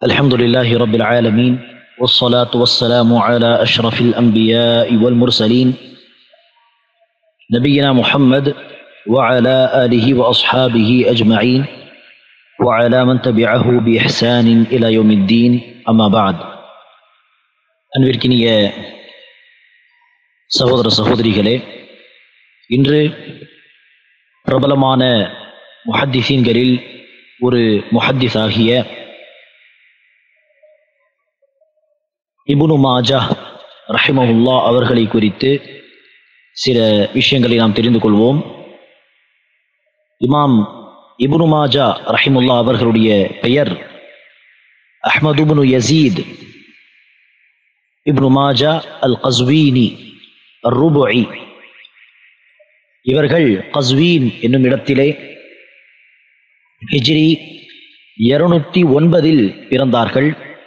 الحمد لله رب العالمين والصلاة والسلام على أشرف الأنبياء والمرسلين نبينا محمد وعلى آله وأصحابه أجمعين وعلى من تبعه بإحسان إلى يوم الدين أما بعد அன்பிற்கினிய சகோதர சகோதரிகளே இன்று பிரபலமான முஹத்திசீன்களில் ஒரு முஹத்திஸ் ஆகிய இபுனு மாஜா ரஹிமஹுல்லா அவர்களை குறித்து சில விஷயங்களை நாம் தெரிந்து கொள்வோம் இமாம் இபுனு மாஜா ரஹிமுல்லா அவர்களுடைய பெயர் அஹ்மதுபுனு யசீத் இப்னு மாஜா அல் கஸ்வீனி ருபுஇ இவர்கள் கஸ்வீன் என்னும் இடத்திலே ஹிஜ்ரி இருநூத்தி ஒன்பதில் பிறந்தார்கள்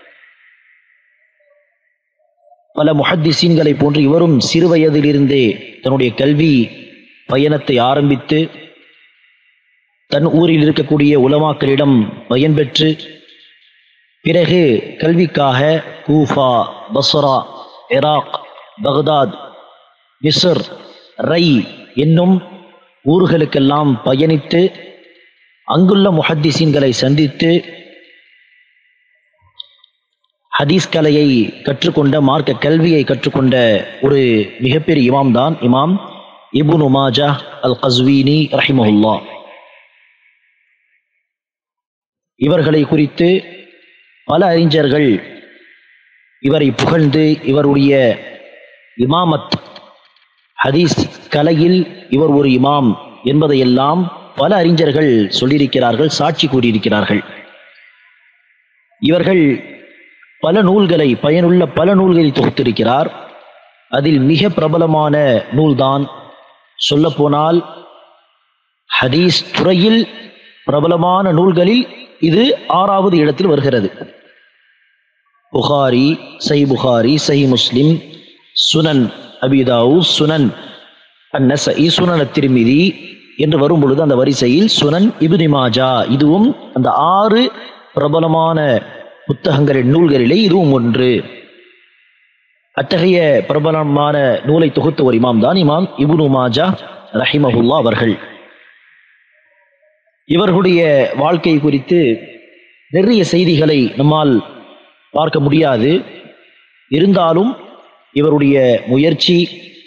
பல முஹத்திசீன்களை போன்று இவரும் சிறு வயதிலிருந்தே தன்னுடைய கல்வி பயணத்தை ஆரம்பித்து தன் ஊரில் இருக்கக்கூடிய உலமாக்களிடம் பயன்பெற்று பிறகு கல்விக்காக Kufa Basra Iraq Baghdad Misr Ray என்னும் ஊர்களுக்கெல்லாம் பயணித்து அங்குள்ள முஹத்திசீன்களை சந்தித்து ஹதீஸ் கலையை கற்றுக்கொண்ட மார்க்க கல்வியை கற்றுக்கொண்ட ஒரு மிகப்பெரிய இமாம் தான் இமாம் இபுன் உமாஜா அல் கஸ்வீனி ரஹிமஹுல்லா இவர்களை குறித்து பல அறிஞர்கள் இவரை புகழ்ந்து இவருடைய இமாமத் ஹதீஸ் கலையில் இவர் ஒரு இமாம் என்பதையெல்லாம் பல அறிஞர்கள் சொல்லியிருக்கிறார்கள் சாட்சி கூறியிருக்கிறார்கள் இவர்கள் பல நூல்களை பயனுள்ள பல நூல்களை தொகுத்திருக்கிறார் அதில் மிக பிரபலமான நூல்தான் சொல்லப்போனால் ஹதீஸ் துறையில் பிரபலமான நூல்களில் இது ஆறாவது இடத்தில் வருகிறது புகாரி சை புகாரி சை முஸ்லிம் சுனன் அபிதாவு சுனன் அந்நசை சுனன திருமிதி என்று வரும் பொழுது அந்த வரிசையில் சுனன் இபுனி மாஜா இதுவும் அந்த ஆறு பிரபலமான புத்தகங்களின் நூல்களிலே இதுவும் ஒன்று அத்தகைய பிரபலமான நூலை தொகுத்த ஒரு இமாம் தான் இமாம் இபுனு மாஜா ரஹிமஹுல்லா அவர்கள் இவர்களுடைய வாழ்க்கை குறித்து நிறைய செய்திகளை நம்மால் பார்க்க முடியாது இருந்தாலும் இவருடைய முயற்சி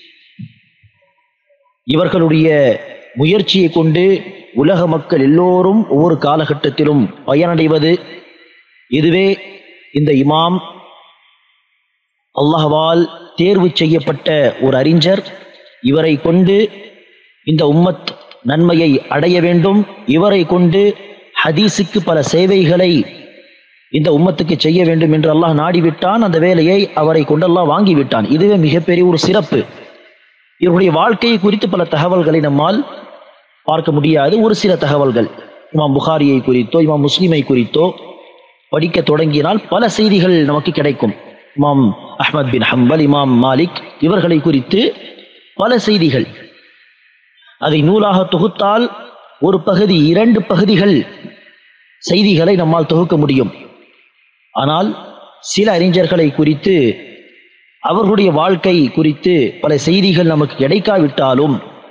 இவர்களுடைய முயற்சியை கொண்டு உலக மக்கள் எல்லோரும் ஒவ்வொரு காலகட்டத்திலும் பயனடைவது இதுவே இந்த இமாம் அல்லாஹ்வால் தேர்வு செய்யப்பட்ட ஒரு அறிஞர் இவரை கொண்டு இந்த உம்மத் நன்மையை அடைய வேண்டும் இவரை கொண்டு ஹதீஸுக்கு பல சேவைகளை இந்த உம்மத்துக்கு செய்ய வேண்டும் என்று அல்லாஹ் நாடிவிட்டான் அந்த வேலையை அவரை கொண்டு அல்லாஹ் வாங்கிவிட்டான் இதுவே மிகப்பெரிய ஒரு சிறப்பு இவருடைய வாழ்க்கையை குறித்து பல தகவல்களை நம்மால் பார்க்க முடியாது ஒரு சில தகவல்கள் இமாம் புகாரியை குறித்தோ இமாம் முஸ்லிமை குறித்தோ படிக்க தொடங்கினால் பல செய்திகள் நமக்கு கிடைக்கும் இமாம் அஹ்மத் பின் ஹம்பல் இமாம் மாலிக் இவர்களை குறித்து பல செய்திகள் அதை நூலாக தொகுத்தால் ஒரு பகுதி இரண்டு பகுதிகள் செய்திகளை நம்மால் தொகுக்க முடியும் ஆனால் சில அறிஞர்களை குறித்து அவர்களுடைய வாழ்க்கை குறித்து பல செய்திகள் நமக்கு கிடைக்காவிட்டாலும்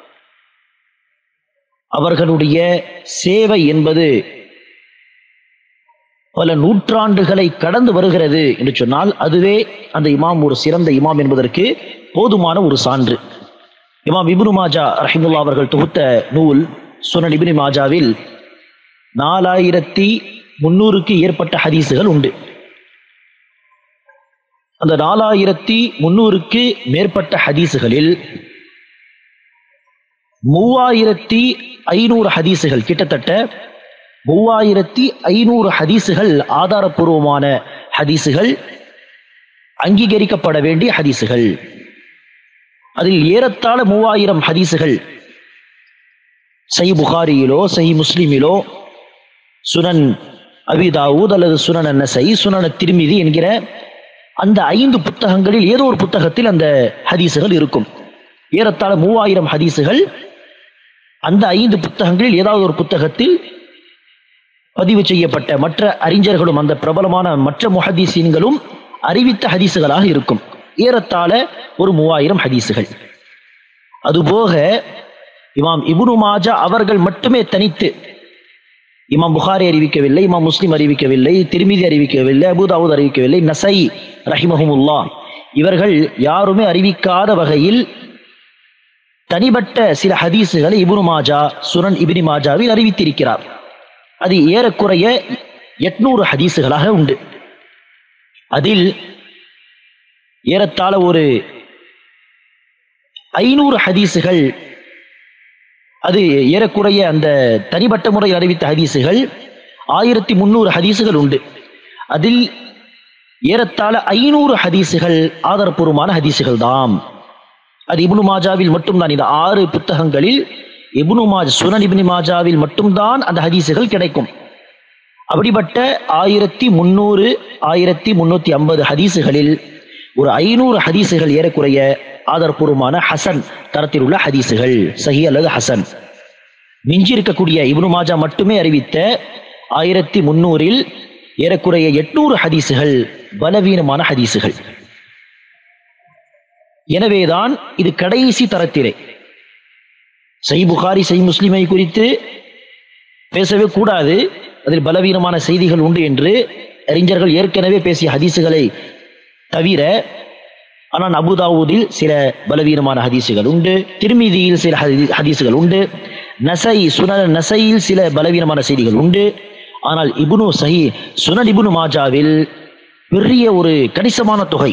அவர்களுடைய சேவை என்பது பல நூற்றாண்டுகளை கடந்து வருகிறது என்று சொன்னால் அதுவே அந்த இமாம் ஒரு சிறந்த இமாம் என்பதற்கு போதுமான ஒரு சான்று இமாம் இபுனு மாஜா ரஹிமுல்லா அவர்கள் தொகுத்த நூல் சுனன் இபினி மாஜாவில் நாலாயிரத்தி முன்னூறுக்கு ஏற்பட்ட ஹதீஸுகள் உண்டு அந்த நாலாயிரத்தி முன்னூறுக்கு மேற்பட்ட ஹதீஸுகளில் மூவாயிரத்தி ஐநூறு ஹதீஸுகள் கிட்டத்தட்ட மூவாயிரத்தி ஐநூறு ஹதீஸுகள் ஆதாரபூர்வமான ஹதீஸுகள் அங்கீகரிக்கப்பட வேண்டிய ஹதீஸுகள் அதில் ஏறத்தாழ மூவாயிரம் ஹதீஸுகள் சை புகாரியிலோ சை முஸ்லிமிலோ சுனன் அபிதாவூத் அல்லது சுனன் நசை சுனன திருமிதி என்கிற அந்த ஐந்து புத்தகங்களில் ஏதோ ஒரு புத்தகத்தில் அந்த ஹதீஸுகள் இருக்கும் ஏறத்தாழ மூவாயிரம் ஹதீஸுகள் அந்த ஐந்து புத்தகங்களில் ஏதாவது ஒரு புத்தகத்தில் பதிவு செய்யப்பட்ட மற்ற அறிஞர்களும் அந்த பிரபலமான மற்ற முஹதீசீன்களும் அறிவித்த ஹதீசுகளாக இருக்கும் ஏறத்தாழ ஒரு மூவாயிரம் ஹதீசுகள் அதுபோக இமாம் இப்னு மாஜா அவர்கள் மட்டுமே தனித்து இமாம் புகாரி அறிவிக்கவில்லை இமாம் முஸ்லிம் அறிவிக்கவில்லை திருமிதி அறிவிக்கவில்லை அபுதாவுத் அறிவிக்கவில்லை நசை ரஹிமஹமுல்லா இவர்கள் யாருமே அறிவிக்காத வகையில் தனிப்பட்ட சில ஹதீசுகளை இப்னு மாஜா சுரன் இபினி மாஜாவில் அறிவித்திருக்கிறார் அது ஏறக்குறைய எட்நூறு ஹதீசுகளாக உண்டு அதில் ஏறத்தாழ ஒரு ஐநூறு ஹதீசுகள் அது ஏறக்குறைய அந்த தனிப்பட்ட முறையில் அறிவித்த ஹதீசுகள் ஆயிரத்தி முந்நூறு ஹதீசுகள் உண்டு அதில் ஏறத்தாழ ஐநூறு ஹதீசுகள் ஆதாரப்பூர்வமான ஹதீசுகள் தான் அது இப்னு மாஜாவில் மட்டும்தான் இந்த ஆறு புத்தகங்களில் இப்னு மாஜ் சுனன் இப்னு மாஜாவில் மட்டும்தான் அந்த ஹதீசுகள் கிடைக்கும் அப்படிப்பட்ட ஆயிரத்தி முந்நூறு ஆயிரத்தி முன்னூத்தி ஐம்பது ஹதீசுகளில் ஒரு ஐநூறு ஹதீசுகள் ஏறக்குறைய ஆதாரப்பூர்வமான ஹசன் தரத்தில் உள்ள ஹதீசுகள் சஹி அல்லது ஹசன் மிஞ்சி இருக்கக்கூடிய இப்னு மாஜா மட்டுமே அறிவித்த ஆயிரத்தி முன்னூறில் ஏறக்குறைய எட்நூறு ஹதீசுகள் பலவீனமான ஹதீசுகள் எனவேதான் இது கடைசி தரத்திலே சை புகாரி சை முஸ்லிமை குறித்து பேசவே கூடாது அதில் பலவீனமான செய்திகள் உண்டு என்று அறிஞர்கள் ஏற்கனவே பேசிய ஹதீசுகளை தவிர ஆனால் அபுதாவூதில் சில பலவீனமான ஹதீசுகள் உண்டு திருமீதியில் சில ஹதி- ஹதீசுகள் உண்டு நசை சுனல் நசையில் சில பலவீனமான செய்திகள் உண்டு ஆனால் இப்னு சஹி சுனல் இப்னு மாஜாவில் பெரிய ஒரு கணிசமான தொகை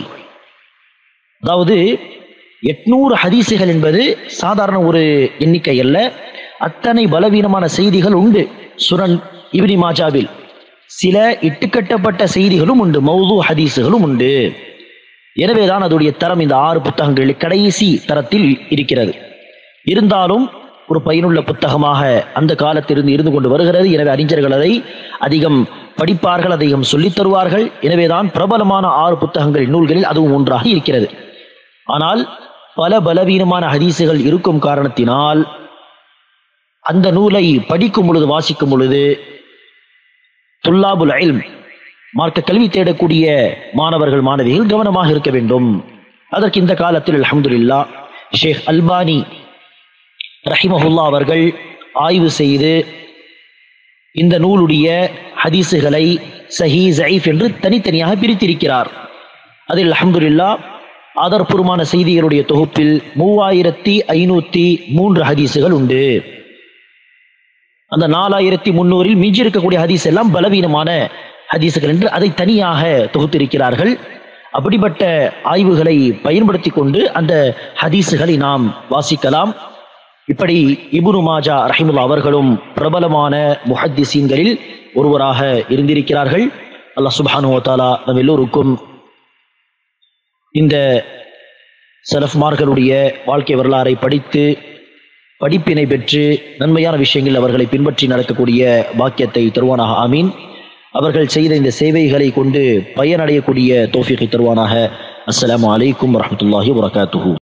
அதாவது எட்நூறு ஹதீசுகள் என்பது சாதாரண ஒரு எண்ணிக்கை அல்ல அத்தனை பலவீனமான செய்திகள் உண்டு சுரன் இப்னி மாஜாவில் சில இட்டுக்கட்டப்பட்ட செய்திகளும் உண்டு மௌது ஹதீசுகளும் உண்டு எனவேதான் அதோடைய தரம் இந்த ஆறு புத்தகங்களில் கடைசி தரத்தில் இருக்கிறது இருந்தாலும் ஒரு பயனுள்ள புத்தகமாக அந்த காலத்திலிருந்து இருந்து கொண்டு வருகிறது எனவே அறிஞர்கள் அதை அதிகம் படிப்பார்கள் அதிகம் சொல்லித் தருவார்கள் எனவேதான் பிரபலமான ஆறு புத்தகங்கள் நூல்களில் அதுவும் ஒன்றாக இருக்கிறது ஆனால் பல பலவீனமான ஹதீசுகள் இருக்கும் காரணத்தினால் அந்த நூலை படிக்கும் பொழுது வாசிக்கும் பொழுது துல்லாபுல் இல்ம் மார்க்க கல்வி தேடக்கூடிய மாணவர்கள் மாணவிகள் கவனமாக இருக்க வேண்டும் அதற்கு இந்த காலத்தில் அல்ஹம்துலில்லா ஷேக் அல்பானி ரஹிமஹுல்லா அவர்கள் ஆய்வு செய்து இந்த நூலுடைய ஹதீசுகளை சஹி ஜயீஃப் என்று தனித்தனியாக பிரித்திருக்கிறார் அதில் அல்ஹம்துலில்லா ஆதாரபூர்வமான செய்திகளுடைய தொகுப்பில் மூவாயிரத்தி ஐநூத்தி மூன்று ஹதீசுகள் உண்டு அந்த நாலாயிரத்தி முன்னூறில் மிஞ்சி இருக்கக்கூடிய ஹதீஸ் எல்லாம் பலவீனமான ஹதீசுகள் என்று அதை தனியாக தொகுத்திருக்கிறார்கள் அப்படிப்பட்ட ஆய்வுகளை பயன்படுத்தி கொண்டு அந்த ஹதீசுகளை நாம் வாசிக்கலாம் இப்படி இபுனு மாஜா ரஹிமுல்லா அவர்களும் பிரபலமான முஹத்திசீன்களில் ஒருவராக இருந்திருக்கிறார்கள் அல்லாஹ் சுப்ஹானு தாலா நம் எல்லோருக்கும் இந்த சலஃப்மார்களுடைய வாழ்க்கை வரலாறை படித்து படிப்பினை பெற்று நன்மையான விஷயங்கள் அவர்களை பின்பற்றி நடக்கக்கூடிய பாக்கியத்தை தருவானாக ஆமீன் அவர்கள் செய்த இந்த சேவைகளை கொண்டு பயனடையக்கூடிய தோஃபிகை தருவானாக அஸ்ஸலாமு அலைக்கும் வரஹ்மத்துல்லாஹி வபரகாத்துஹு